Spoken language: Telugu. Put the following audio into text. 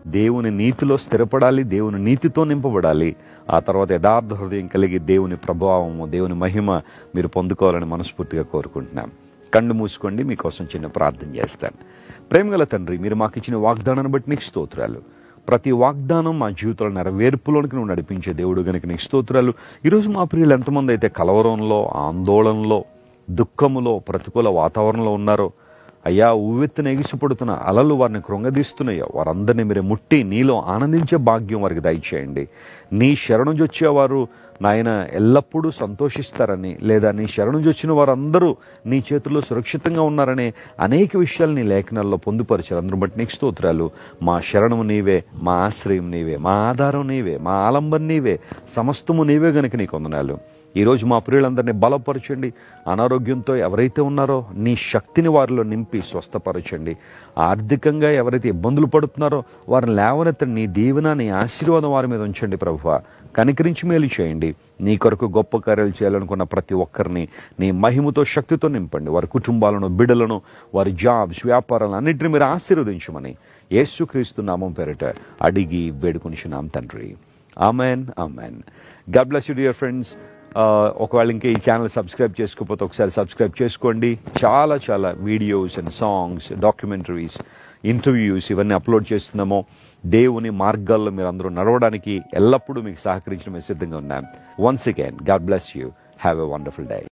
దేవుని నీతిలో స్థిరపడాలి దేవుని నీతితో నింపబడాలి ఆ తర్వాత యథార్థ హృదయం కలిగి దేవుని ప్రభావము దేవుని మహిమ మీరు పొందుకోవాలని మనస్ఫూర్తిగా కోరుకుంటున్నాం కళ్ళు మూసుకోండి మీకోసం చిన్న ప్రార్థన చేస్తాను ప్రేమగల తండ్రి మీరు మాకు ఇచ్చిన వాగ్దానాన్ని బట్టి నీకు స్తోత్రాలు ప్రతి వాగ్దానం మా జీవితంలో నెరవేర్పులోనికి నువ్వు నడిపించే దేవుడు గనుక నీకు స్తోత్రాలు ఈరోజు మా ప్రియులు ఎంతమంది అయితే కలవరంలో ఆందోళనలో దుఃఖములో ప్రతికూల వాతావరణంలో ఉన్నారో అయ్యా ఉవ్వెత్తున ఎగిసిపడుతున్న అలలు వారిని కృంగదీస్తున్నాయో వారందరినీ మీరు ముట్టి నీలో ఆనందించే భాగ్యం వారికి దయచేయండి నీ శరణుజొచ్చేవారు నాయన ఎల్లప్పుడూ సంతోషిస్తారని లేదా నీ శరణుజొచ్చిన వారందరూ నీ చేతుల్లో సురక్షితంగా ఉన్నారనే అనేక విషయాలు నీ లేఖనాల్లో పొందుపరిచారు అందరూ బట్టి నీకు స్తోత్రాలు మా శరణము నీవే మా ఆశ్రయం నీవే మా ఆధారం నీవే మా ఆలంబం నీవే సమస్తము నీవే గనుక నీకు వందనాలు ఈరోజు మా ప్రియులందరినీ బలపరచండి అనారోగ్యంతో ఎవరైతే ఉన్నారో నీ శక్తిని వారిలో నింపి స్వస్థపరచండి ఆర్థికంగా ఎవరైతే ఇబ్బందులు పడుతున్నారో వారిని లేవనెత్తండి నీ దీవెన నీ ఆశీర్వాదం వారి మీద ఉంచండి ప్రభువ కనికరించి మేలు చేయండి నీ కొరకు గొప్ప కార్యాలు చేయాలనుకున్న ప్రతి ఒక్కరిని నీ మహిమతో శక్తితో నింపండి వారి కుటుంబాలను బిడ్డలను వారి జాబ్స్ వ్యాపారాలను అన్నింటినీ మీరు ఆశీర్వదించమని యేసుక్రీస్తు నామం పేరిట అడిగి వేడుకొనిచున్నాం తండ్రి amen amen God bless you dear friends ఒకవేళ ఇంకా ఈ ఛానల్ సబ్స్క్రైబ్ చేసుకోకపోతే ఒకసారి సబ్స్క్రైబ్ చేసుకోండి చాలా చాలా videos and songs documentaries interviews ఇవన్నీ అప్లోడ్ చేస్తున్నాము దేవుని మార్గాల్లో మీరు అందరూ నడవడానికి ఎల్లప్పుడూ మీకు సహకరించడం సిద్ధంగా ఉన్నాం once again God bless you have a wonderful day